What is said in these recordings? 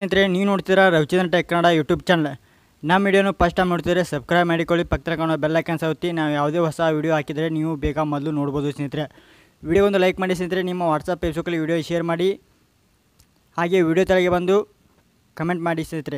ಸ್ನೇಹಿತರೆ ನೀವು ನೋಡ್ತೀರಾ Ravichandran tech Kannada YouTube channel ನಮ್ಮ ವಿಡಿಯೋನು ಫಸ್ಟ್ ಟೈಮ್ ನೋಡ್ತಿದ್ರೆ ಸಬ್ಸ್ಕ್ರೈಬ್ ಮಾಡಿಕೊಳ್ಳಿ ಪಕ್ಕದ ಕಾಣೋ ಬೆಲ್ ಐಕನ್ ಸೌತಿ ನಾವು ಯಾವುದೇ ಹೊಸ ವಿಡಿಯೋ ಹಾಕಿದರೆ ನೀವು ಬೇಗ ಮೊದಲು ನೋಡ್ಬೋದು ಸ್ನೇಹಿತರೆ ವಿಡಿಯೋ ಒಂದು ಲೈಕ್ ಮಾಡಿ ಸ್ನೇಹಿತರೆ ನಿಮ್ಮ ವಾಟ್ಸಪ್ ಫೇಸ್ಬುಕ್ಕಲ್ಲಿ ವಿಡಿಯೋ ಶೇರ್ ಮಾಡಿ ಹಾಗೆ ವಿಡಿಯೋ ತೆಳಗೆ ಬಂದು ಕಮೆಂಟ್ ಮಾಡಿ ಸ್ನೇಹಿತರೆ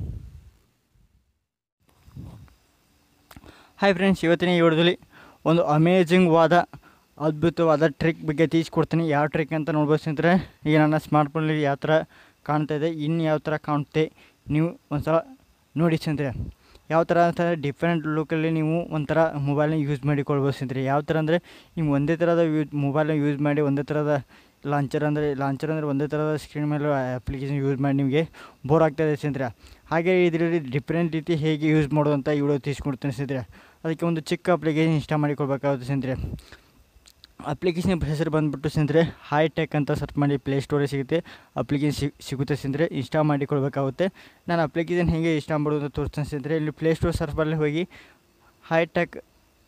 ಹಾಯ್ ಫ್ರೆಂಡ್ಸ್ ಇವತ್ತಿನ ಈ ವಿಡಿಯೋದಲ್ಲಿ ಒಂದು ಅಮೇಜಿಂಗ್ ವಾದ ಅದ್ಭುತವಾದ ಟ್ರಿಕ್ ಬಗ್ಗೆ ತಿಳಿಸ್ಕೊಡ್ತೀನಿ ಯಾವ ಟ್ರಿಕ್ ಅಂತ ನೋಡ್ಬೋದು ಸ್ನೇಹಿತರೆ ಈಗ ನನ್ನ ಸ್ಮಾರ್ಟ್ಫೋನಲ್ಲಿ ಯಾವ ಥರ ಕಾಣ್ತಾ ಇದೆ ಇನ್ನು ಯಾವ ಥರ ಕಾಣುತ್ತೆ ನೀವು ಒಂದ್ಸಲ ನೋಡಿ ಸ್ನೇಹಿತರೆ ಯಾವ ಥರ ಅಂತಂದರೆ ಡಿಫ್ರೆಂಟ್ ಲುಕ್ಕಲ್ಲಿ ನೀವು ಒಂಥರ ಮೊಬೈಲ್ನ ಯೂಸ್ ಮಾಡಿಕೊಳ್ಬೋದು ಸ್ನೇಹಿತರೆ ಯಾವ ಥರ ಅಂದರೆ ನೀವು ಒಂದೇ ಥರದ ಯೂಸ್ ಮೊಬೈಲ್ನ ಯೂಸ್ ಮಾಡಿ ಒಂದೇ ಥರದ ಲಾಂಚರ್ ಅಂದರೆ ಲಾಂಚರ್ ಅಂದರೆ ಒಂದೇ ಥರದ ಸ್ಕ್ರೀನ್ ಮೇಲೆ ಅಪ್ಲಿಕೇಶನ್ ಯೂಸ್ ಮಾಡಿ ನಿಮಗೆ ಬೋರ್ ಆಗ್ತಾಯಿದೆ ಸ್ನೇಹಿತರೆ ಹಾಗೆ ಇದರಲ್ಲಿ ಡಿಫ್ರೆಂಟ್ ರೀತಿ ಹೇಗೆ ಯೂಸ್ ಮಾಡೋದು ಅಂತ ಈ ವಿಡಿಯೋ ತಿಳಿಸ್ಕೊಡ್ತೀನಿ ಸ್ನೇಹಿತರೆ ಅದಕ್ಕೆ ಒಂದು ಚಿಕ್ಕ ಅಪ್ಲಿಕೇಶನ್ ಇನ್ಸ್ಟಾಲ್ ಮಾಡಿಕೊಳ್ಬೇಕಾಗುತ್ತೆ ಸ್ನೇಹಿತರೆ ಅಪ್ಲಿಕೇಶನ್ ಹೆಸರು ಬಂದುಬಿಟ್ಟು ಸ್ನೇಹಿತರೆ ಹೈ ಟೆಕ್ ಅಂತ ಸರ್ಚ್ ಮಾಡಿ ಪ್ಲೇಸ್ಟೋರಿಗೆ ಸಿಗುತ್ತೆ ಅಪ್ಲಿಕೇಶನ್ ಸಿಗ್ ಸಿಗುತ್ತೆ ಸ್ನೇಹಿತರೆ ಇನ್ಸ್ಟಾಲ್ ಮಾಡಿಕೊಳ್ಬೇಕಾಗುತ್ತೆ ನಾನು ಅಪ್ಲಿಕೇಶನ್ ಹೇಗೆ ಇನ್ಸ್ಟಾಲ್ ಮಾಡೋದು ಅಂತ ತೋರಿಸ್ತೀನಿ ಸ್ನೇಹಿತರೆ ಇಲ್ಲಿ ಪ್ಲೇಸ್ಟೋರ್ ಸರ್ಚ್ ಬರಲಿ ಹೋಗಿ ಹೈ ಟೆಕ್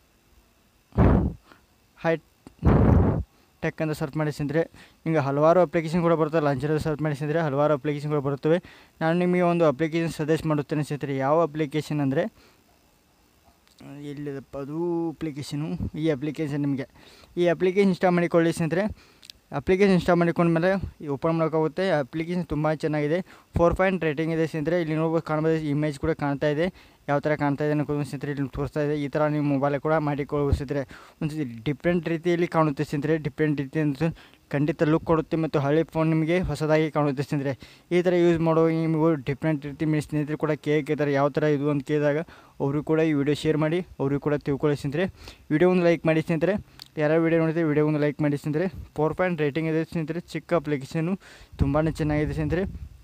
ಹೈ ಟೆಕ್ ಅಂತ ಸರ್ಚ್ ಮಾಡಿ ಸ್ನೇಹಿತರೆ ಹಿಂಗೆ ಹಲವಾರು ಅಪ್ಲಿಕೇಶನ್ ಕೂಡ ಬರ್ತವೆ ಲಾಂಚರ್ ಸರ್ಚ್ ಮಾಡಿ ಸ್ನೇಹಿತರೆ ಹಲವಾರು ಅಪ್ಲಿಕೇಶನ್ ಕೂಡ ಬರುತ್ತವೆ ನಾನು ನಿಮಗೆ ಒಂದು ಅಪ್ಲಿಕೇಶನ್ ಸಜೆಸ್ಟ್ ಮಾಡುತ್ತೇನೆ ಸ್ನೇಹಿತರೆ ಯಾವ ಅಪ್ಲಿಕೇಶನ್ ಅಂದರೆ ಎಲ್ಲಿದಪ್ಪ ಅದು ಅಪ್ಲಿಕೇಶನು ಈ ಅಪ್ಲಿಕೇಶನ್ ನಿಮಗೆ ಈ ಅಪ್ಲಿಕೇಶನ್ ಇನ್ಸ್ಟಾಲ್ ಮಾಡಿಕೊಳ್ಳಿ ಸ್ನೇಹಿತರೆ ಅಪ್ಲಿಕೇಶನ್ ಇನ್ಸ್ಟಾಲ್ ಮಾಡಿಕೊಂಡ್ಮೇಲೆ ಓಪನ್ ಮಾಡೋಕ್ಕಾಗುತ್ತೆ ಅಪ್ಲಿಕೇಶನ್ ತುಂಬ ಚೆನ್ನಾಗಿದೆ ಫೋರ್ ಪಾಯಿಂಟ್ ರೇಟಿಂಗ್ ಇದೆ ಸ್ನೇಹಿತರೆ ಇಲ್ಲಿ ನೋಡ್ಬೋದು ಕಾಣ್ಬೋದು ಇಮೇಜ್ ಕೂಡ ಕಾಣ್ತಾ ಇದೆ ಯಾವ ಥರ ಕಾಣ್ತಾ ಇದೆ ಅನ್ನೋದು ಸ್ನೇಹಿತರೆ ಇಲ್ಲಿ ತೋರಿಸ್ತಾ ಇದೆ ಈ ಥರ ನೀವು ಮೊಬೈಲ್ ಕೂಡ ಮಾಡಿಕೊಳ್ಳಬಹುದು ಸ್ನೇಹಿತರೆ ಒಂದು ಡಿಫ್ರೆಂಟ್ ರೀತಿಯಲ್ಲಿ ಕಾಣುತ್ತೆ ಸ್ನೇಹಿತರೆ ಡಿಫ್ರೆಂಟ್ ರೀತಿ ಅಂತ ಖಂಡಿತ ಲುಕ್ ಕೊಡುತ್ತೆ ಮತ್ತು ಹಳೆ ಫೋನ್ ನಿಮಗೆ ಹೊಸದಾಗಿ ಕಾಣುತ್ತೆ ಸ್ನೇಹಿತರೆ ಈ ಥರ ಯೂಸ್ ಮಾಡೋ ನಿಮಗೂ ಡಿಫ್ರೆಂಟ್ ರೀತಿ ನಿಮ್ಮ ಸ್ನೇಹಿತರು ಕೂಡ ಕೇಳ್ತಾರೆ ಯಾವ ಥರ ಇದು ಅಂತ ಕೇಳಿದಾಗ ಅವರು ಕೂಡ ಈ ವಿಡಿಯೋ ಶೇರ್ ಮಾಡಿ ಅವ್ರಿಗೂ ಕೂಡ ತಿಳ್ಕೊಳ್ಳಿ ಸ್ನೇಹಿತರೆ ವಿಡಿಯೋ ಒಂದು ಲೈಕ್ ಮಾಡಿ ಸ್ನೇಹಿತರೆ ಯಾರು ವಿಡಿಯೋ ನೋಡಿದ್ರೆ ವಿಡಿಯೋ ಒಂದು ಲೈಕ್ ಮಾಡಿ ಸ್ನೇಹಿತರೆ ಫೋರ್ ಪಾಯಿಂಟ್ ರೇಟಿಂಗ್ ಇದೆ ಸ್ನೇಹಿತರೆ ಚಿಕ್ಕ ಅಪ್ಲಿಕೇಶನು ತುಂಬಾ ಚೆನ್ನಾಗಿದೆ ಸ್ನೇಹಿತರೆ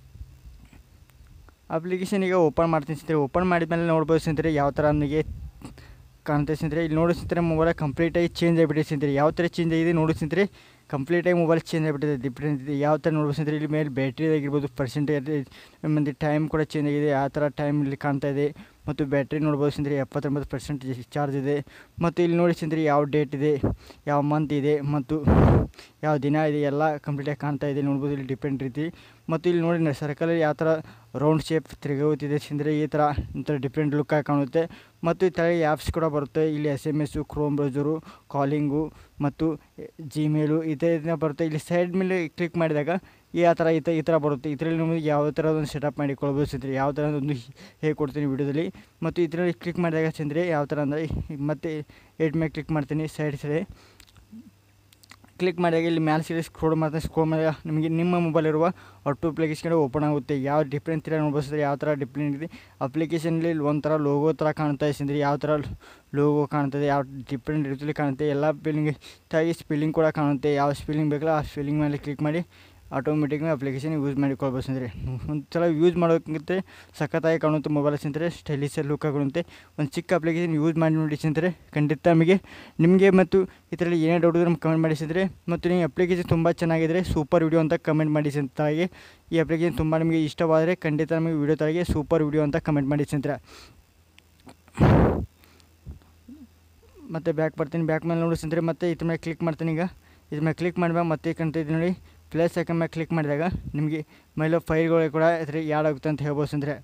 ಅಪ್ಲಿಕೇಶನ್ ಈಗ ಓಪನ್ ಮಾಡ್ತೀನಿ ಸ್ನೇಹಿತರೆ ಓಪನ್ ಮಾಡಿದ್ಮೇಲೆ ನೋಡ್ಬೋದು ಸ್ನೇಹಿತರೆ ಯಾವ ಥರ ನನಗೆ ಕಾಣುತ್ತೆ ಸ್ನೇಹಿತರೆ ಇಲ್ಲಿ ನೋಡಿ ಸ್ನೇಹಿತರೆ ಮೊಬೈಲ್ ಕಂಪ್ಲೀಟಾಗಿ ಚೇಂಜ್ ಆಗಿಬಿಟ್ಟಿದೆ ಸ್ನೇಹಿತರೆ ಯಾವ ಥರ ಚೇಂಜ್ ಆಗಿದೆ ನೋಡಿ ಸ್ನೇಹಿತರೆ ಕಂಪ್ಲೀಟಾಗಿ ಮೊಬೈಲ್ ಚೇಂಜ್ ಆಗಿಬಿಟ್ಟಿದೆ ಡಿಫ್ರೆಂಟ್ ಇದೆ ಯಾವ ಥರ ನೋಡ್ಬೋದು ಸ್ನೇಹಿತರೆ ಇಲ್ಲಿ ಮೇಲೆ ಬ್ಯಾಟ್ರಿ ಆಗಿರ್ಬೋದು ಪರ್ಸೆಂಟೇಜ್ ಮತ್ತು ಟೈಮ್ ಕೂಡ ಚೇಂಜ್ ಆಗಿದೆ ಆ ಥರ ಟೈಮ್ ಇಲ್ಲಿ ಕಾಣ್ತಾ ಇದೆ ಮತ್ತು ಬ್ಯಾಟ್ರಿ ನೋಡ್ಬೋದು ಸ್ನೇಹಿತರೆ ಎಪ್ಪತ್ತೊಂಬತ್ತು ಪರ್ಸೆಂಟ್ ಚಾರ್ಜ್ ಇದೆ ಮತ್ತು ಇಲ್ಲಿ ನೋಡಿ ಸ್ನೇಹಿತರೆ ಯಾವ ಡೇಟ್ ಇದೆ ಯಾವ ಮಂತ್ ಇದೆ ಮತ್ತು ಯಾವ ದಿನ ಇದೆ ಎಲ್ಲ ಕಂಪ್ಲೀಟಾಗಿ ಕಾಣ್ತಾ ಇದೆ ನೋಡ್ಬೋದು ಇಲ್ಲಿ ಡಿಫ್ರೆಂಟ್ ರೀತಿ ಮತ್ತು ಇಲ್ಲಿ ನೋಡಿ ಸರ್ಕಲಲ್ಲಿ ಯಾವ ಥರ ರೌಂಡ್ ಶೇಪ್ ತಿರುಗುತ್ತಿದೆ ಸ್ನೇಹಿತರೆ ಈ ಥರ ಒಂಥರ ಡಿಫ್ರೆಂಟ್ ಲುಕ್ಕಾಗಿ ಕಾಣುತ್ತೆ ಮತ್ತು ಈ ಥರ ಆ್ಯಪ್ಸ್ ಕೂಡ ಬರುತ್ತೆ ಇಲ್ಲಿ S M S Chrome browser calling ಮತ್ತು ಜಿಮೇಲು ಈ ಥರ ಬರುತ್ತೆ ಇಲ್ಲಿ ಸೈಡ್ ಮೇಲೆ ಕ್ಲಿಕ್ ಮಾಡಿದಾಗ ಈ ಆ ಥರ ಈ ಥರ ಈ ಥರ ಬರುತ್ತೆ ಇದರಲ್ಲಿ ನಿಮಗೆ ಯಾವ ಥರದೊಂದು ಸೆಟಪ್ ಮಾಡಿಕೊಳ್ಬೋದು ಸ್ನೇಹಿತರೆ ಯಾವ ಥರ ಒಂದು ಹೇಗೆ ಕೊಡ್ತೀನಿ ವಿಡಿಯೋದಲ್ಲಿ ಮತ್ತು ಇದರಲ್ಲಿ ಕ್ಲಿಕ್ ಮಾಡಿದಾಗ ಸ್ನೇಹಿತರೆ ಯಾವ ಥರ ಅಂದರೆ ಮತ್ತೆ ಏಟ್ ಮೇಲೆ ಕ್ಲಿಕ್ ಮಾಡ್ತೀನಿ ಸೈಡ್ ಸೈಡ್ ಕ್ಲಿಕ್ ಮಾಡಿದಾಗ ಇಲ್ಲಿ ಮ್ಯಾಲೆ ಸೈಡ್ ಸ್ಕ್ರೋಲ್ ಮಾಡ್ತೀನಿ ಸ್ಕ್ರೋಲ್ ಮಾಡಿದಾಗ ನಿಮಗೆ ನಿಮ್ಮ ಮೊಬೈಲ್ ಇರುವ ಒಟ್ಟು ಅಪ್ಲಿಕೇಶನ್ ಓಪನ್ ಆಗುತ್ತೆ ಯಾವ ಡಿಫ್ರೆಂಟ್ ಥರ ನೋಡ್ಬೋದು ಯಾವ ಥರ ಡಿಫ್ರೆಂಟ್ ಇದೆ ಅಪ್ಲಿಕೇಶನಲ್ಲಿ ಒಂಥರ ಲೋಗೋ ಥರ ಕಾಣ್ತಾ ಇದೆ ಸ್ನೇಹಿತರೆ ಯಾವ ಥರ ಲೋಗೋ ಕಾಣ್ತದೆ ಯಾವ ಡಿಫ್ರೆಂಟ್ ರೀತಿಯಲ್ಲಿ ಕಾಣುತ್ತೆ ಎಲ್ಲ ಸ್ಪೆಲ್ಲಿಂಗ್ ತಾಯಿ ಸ್ಪೆಲ್ಲಿಂಗ್ ಕೂಡ ಕಾಣುತ್ತೆ ಯಾವ ಸ್ಪೆಲ್ಲಿಂಗ್ ಬೇಕಲ್ಲ ಆ ಸ್ಪೆಲ್ಲಿಂಗ್ ಮೇಲೆ ಕ್ಲಿಕ್ ಮಾಡಿ ಆಟೋಮೆಟಿಕ್ಲಿ ಅಪ್ಲಿಕೇಶನ್ ಯೂಸ್ ಮಾಡಿಕೊಳ್ಬೋದು ಸ್ನೇಹಿತರೆ ಒಂದು ಸಲ ಯೂಸ್ ಮಾಡೋಕ್ಕೆ ಸಖತ್ತಾಗಿ ಕಾಣುತ್ತೆ ಮೊಬೈಲ್ ಸ್ನೇಹಿತರೆ ಸ್ಟೈಲಿಶ್ ಲುಕ್ ಕಾಣುತ್ತೆ ಒಂದು ಚಿಕ್ಕ ಅಪ್ಲಿಕೇಶನ್ ಯೂಸ್ ಮಾಡಿ ನೋಡಿ ಸ್ನೇಹಿತರೆ ಖಂಡಿತ ನಮಗೆ ನಿಮಗೆ ಮತ್ತು ಇದರಲ್ಲಿ ಏನೇ ಡೌಟ್ ಇದ್ರೂ ನಮ್ಗೆ ಕಮೆಂಟ್ ಮಾಡಿ ಸ್ನೇಹಿತರೆ ಮತ್ತು ನೀವು ಅಪ್ಲಿಕೇಶನ್ ತುಂಬ ಚೆನ್ನಾಗಿದ್ದರೆ ಸೂಪರ್ ವಿಡಿಯೋ ಅಂತ ಕಮೆಂಟ್ ಮಾಡಿ ಸ್ನೇಹಿತರೆ ಈ ಅಪ್ಲಿಕೇಶನ್ ತುಂಬ ನಿಮಗೆ ಇಷ್ಟವಾದರೆ ಖಂಡಿತ ನಮಗೆ ವಿಡಿಯೋ ತಳಗೆ ಸೂಪರ್ ವಿಡಿಯೋ ಅಂತ ಕಮೆಂಟ್ ಮಾಡಿ ಸ್ನೇಹಿತರೆ ಮತ್ತು ಬ್ಯಾಕ್ ಬರ್ತೀನಿ ಬ್ಯಾಕ್ ಮೇಲೆ ನೋಡಿ ಸ್ನೇಹಿತರೆ ಮತ್ತೆ ಇದ್ರ ಮೇಲೆ ಕ್ಲಿಕ್ ಮಾಡ್ತೀನಿ ಈಗ ಇದ್ರ ಮೇಲೆ ಕ್ಲಿಕ್ ಮಾಡಿದಾಗ ಮತ್ತೆ ಕಂತ ಇದು ನೋಡಿ ಪ್ಲಸ್ ಐಕನ್ ಮೇಲೆ ಕ್ಲಿಕ್ ಮಾಡಿದಾಗ ನಿಮಗೆ ಮೇಲೆ ಫೈಲ್ಗಳು ಕೂಡ ಇದ್ರ ಯಾಡ್ ಆಗುತ್ತೆ ಅಂತ ಹೇಳ್ಬೋದು ಸ್ನೇಹಿತರೆ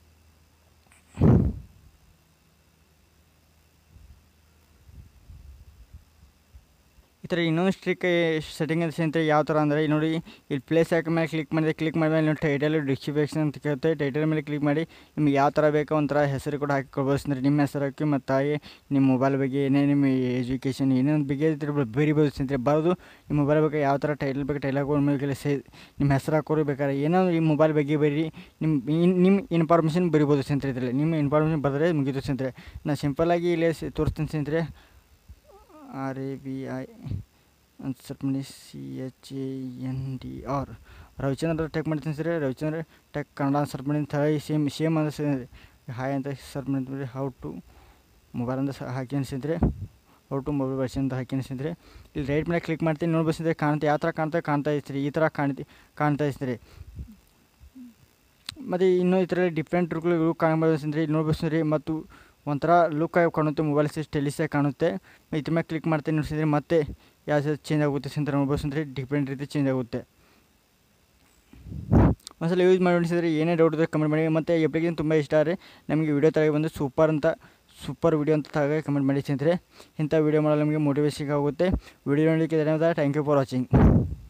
ಈ ಥರ ಇನ್ನೊಂದು ಸ್ಟ್ರಿಕ್ ಸೆಟ್ಟಿಂಗ್ ಇದೆ ಸ್ನೇಹಿತರೆ ಯಾವ ಥರ ಅಂದರೆ ನೋಡಿ ಇಲ್ಲಿ ಪ್ಲೇಸ್ ಐಕನ್ ಮೇಲೆ ಕ್ಲಿಕ್ ಮಾಡಿದ್ರೆ ಕ್ಲಿಕ್ ಮಾಡಿದ್ಮೇಲೆ ನೀವು ಟೈಟಲ್ ಡಿಸ್ಕ್ರಿಪ್ಷನ್ ಅಂತ ಕೇಳುತ್ತೆ ಟೈಟಲ್ ಮೇಲೆ ಕ್ಲಿಕ್ ಮಾಡಿ ನಿಮ್ಗೆ ಯಾವ ಥರ ಬೇಕೋ ಒಂಥರ ಹೆಸರು ಕೂಡ ಹಾಕಿಕೊಳ್ಬೋದು ಸ್ನೇಹಿತರೆ ನಿಮ್ಮ ಹೆಸರು ಹಾಕಿ ಮತ್ತು ಹಾಗೆ ನಿಮ್ಮ ಮೊಬೈಲ್ ಬಗ್ಗೆ ಏನೇ ನಿಮ್ಮ ಎಜುಕೇಷನ್ ಏನೇನು ಬಗ್ಗೆ ಇದ್ರೆ ಬರಿಬೋದು ಸ್ನೇಹಿತರೆ ಬರೋದು ನಿಮ್ಮ ಮೊಬೈಲ್ ಬಗ್ಗೆ ಯಾವ ಥರ ಟೈಟಲ್ ಬೇಕು ಟೈಲ್ ಹಾಕೊಂಡು ಮೇಲೆ ಸೇ ನಿಮ್ಮ ಹೆಸರು ಹಾಕೋರು ಬೇಕಾದ್ರೆ ಏನೋ ಈ ಮೊಬೈಲ್ ಬಗ್ಗೆ ಬರೀ ನಿಮ್ಮ ನಿಮ್ಮ ಇನ್ಫಾರ್ಮೇಷನ್ ಬರಿಬೋದು ಸ್ನೇಹಿತರೆ ಇದರಲ್ಲಿ ನಿಮ್ಮ ಇನ್ಫಾರ್ಮೇಷನ್ ಬರೆದ್ರೆ ಮುಗಿದು ಸ್ನೇಹಿತರೆ ನಾನು ಸಿಂಪಲ್ಲಾಗಿ ಇಲ್ಲೇ ತೋರಿಸ್ತೀನಿ ಸ್ನೇಹಿತರೆ ಆರ್ ಎ ಬಿ ಐ ಅಂತ ಸರ್ಚ್ ಮಾಡಿ C H A N D R Ravichandra tech ಮಾಡ್ತೀನಿ ಸರಿ ರವಿಚಂದ್ರ ಟೆಕ್ ಕನ್ನಡ ಸರ್ಚ್ ಮಾಡಿ ಥೈ ಸೇಮ್ ಸೇಮ್ ಅಂತ ಹಾಯ್ ಅಂತ ಸರ್ಚ್ ಮಾಡಿದ್ರೆ ಹೌ ಟು ಮೊಬೈಲ್ ಅಂತ ಹಾಕಿ ಅನಿಸಿದ್ರೆ ಹೌ ಟು ಮೊಬೈಲ್ ವರ್ಷನ್ ಅಂತ ಹಾಕಿ ಅನಿಸಿದ್ರೆ ಇಲ್ಲಿ ರೈಟ್ ಮೇಲೆ ಕ್ಲಿಕ್ ಮಾಡ್ತೀನಿ ನೋಡ್ಬಸಿದ್ರೆ ಕಾಣ್ತಾ ಯಾವ ಥರ ಕಾಣ್ತಾ ಕಾಣ್ತಾ ಇರ್ತೀರಿ ಈ ಥರ ಕಾಣ್ತಿ ಕಾಣ್ತಾ ಇರ್ತೀರಿ ಮತ್ತು ಇನ್ನೂ ಈ ಥರ ಡಿಫ್ರೆಂಟ್ ಲುಕ್ಗಳು ಕಾಣ್ಬೋದು ಅಂದರೆ ಇಲ್ಲಿ ನೋಡ್ಬೋದು ಮತ್ತು ಒಂಥರ ಲುಕ್ ಆಗಿ ಕಾಣುತ್ತೆ ಮೊಬೈಲ್ ಸ್ಟೈಲಿಶಾಗಿ ಕಾಣುತ್ತೆ ಇದ್ರ ಮೇಲೆ ಕ್ಲಿಕ್ ಮಾಡ್ತೀನಿ ನೋಡಿಸಿದ್ರೆ ಮತ್ತೆ ಯಾವ ಚೇಂಜ್ ಆಗುತ್ತೆ ಅಂತ ನೋಡ್ಬೋದು ಅಂದರೆ ಡಿಫ್ರೆಂಟ್ ರೀತಿ ಚೇಂಜ್ ಆಗುತ್ತೆ ಒಂದ್ಸಲ ಯೂಸ್ ಮಾಡಿ ನೋಡಿಸಿದ್ರೆ ಏನೇ ಡೌಟ್ ಇದ್ದರೆ ಕಮೆಂಟ್ ಮಾಡಿ ಮತ್ತು ಅಪ್ಲಿಕೇಶನ್ ತುಂಬ ಇಷ್ಟ ಆದರೆ ನಮಗೆ ವಿಡಿಯೋ ತಳಗೆ ಬಂದು ಸೂಪರ್ ಅಂತ ಸೂಪರ್ ವಿಡಿಯೋ ಅಂತ ತಳಗೆ ಕಮೆಂಟ್ ಮಾಡಿ ಸ್ನೇಹಿತರೆ ಇಂಥ ವಿಡಿಯೋ ಮಾಡಲು ನಮಗೆ ಮೋಟಿವೇಶನ್ ಆಗುತ್ತೆ ವಿಡಿಯೋ ನೋಡಲಿಕ್ಕೆ ಧನ್ಯವಾದ ಥ್ಯಾಂಕ್ ಯು ಫಾರ್ ವಾಚಿಂಗ್